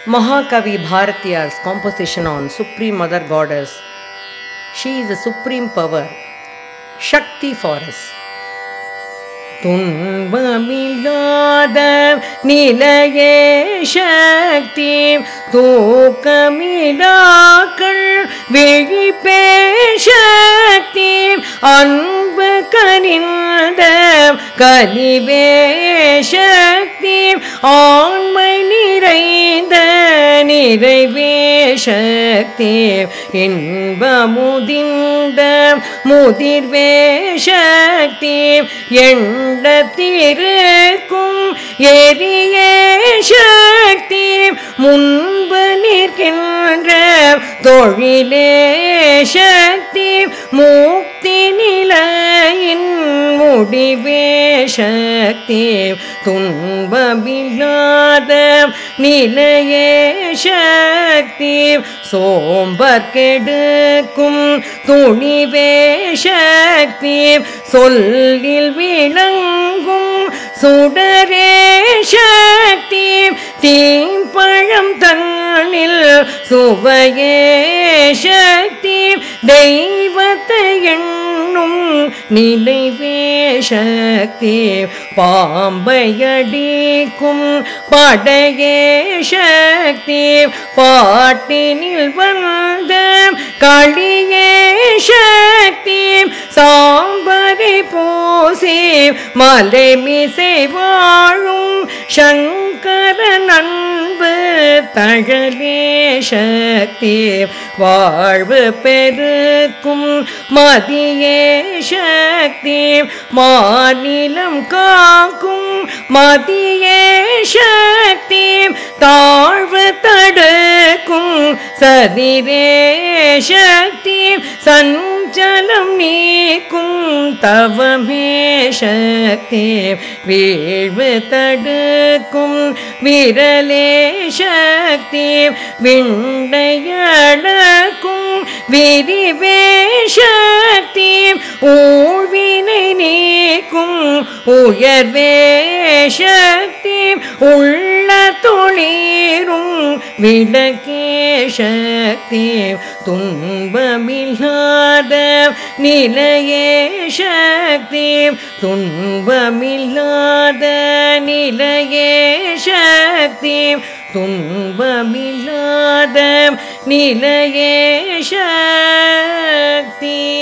Mahakavi Bharatiya's composition on Supreme Mother Goddess. She is the supreme power, Shakti for us. துன்பமில்லாத நிலையே சக்தி தூக்கமில்லாக்கள் விழிப்பே சக்தி அன்பு கனிந்த கனிவே சக்தி ஆண்மை நிறைந்த நிறைவே சக்தி இன்பமுதிந்த முதிர்வே சக்தி எண்டத்திருக்கும் எரிய சக்தி முன்பு நிற்கின்ற தொழிலே சக்தி முக்தி நிலையின் முடிவே சக்தி துன்பமில்லாத நிலையே சக்தி சோம்பர் கெடுக்கும் துணிவே சக்தி சொல்லில் விளங்கும் சுடரே சக்தி தீம்பழம் தன்னில் சுவையே சக்தி தெய்வத்தை எண்ணும் நினைவே சக்தி பாம்பை அடிக்கும் படையே சக்தி பாட்டினில் வந்த களியே சக்தி சாம்பரை பூசி மலை மிசை வாழும் சங்கர நண்பு தழலே சக்தி வாழ்வு பெருக்கும் மதியே சக்தி மாநிலம் காக்கும் மதியே சக்தி தாழ்வு தடுக்கும் சதிரே சக்தி சஞ்சலம் நீக்கும் தவமே சக்தி வீழ்வு தடுக்கும் விரலே சக்தி விண்டையளக்கும் விரிவே சக்தி ஊழ்வினை நீக்கும் உயர்வே சக்தி உள்ள தொழிலும் விளக்கே சக்தி துன்பமில்லாத நிலையே சக்தி துன்பமில்லாத நிலையே சக்தி துன்பமில்லாத நிலையே சக்தி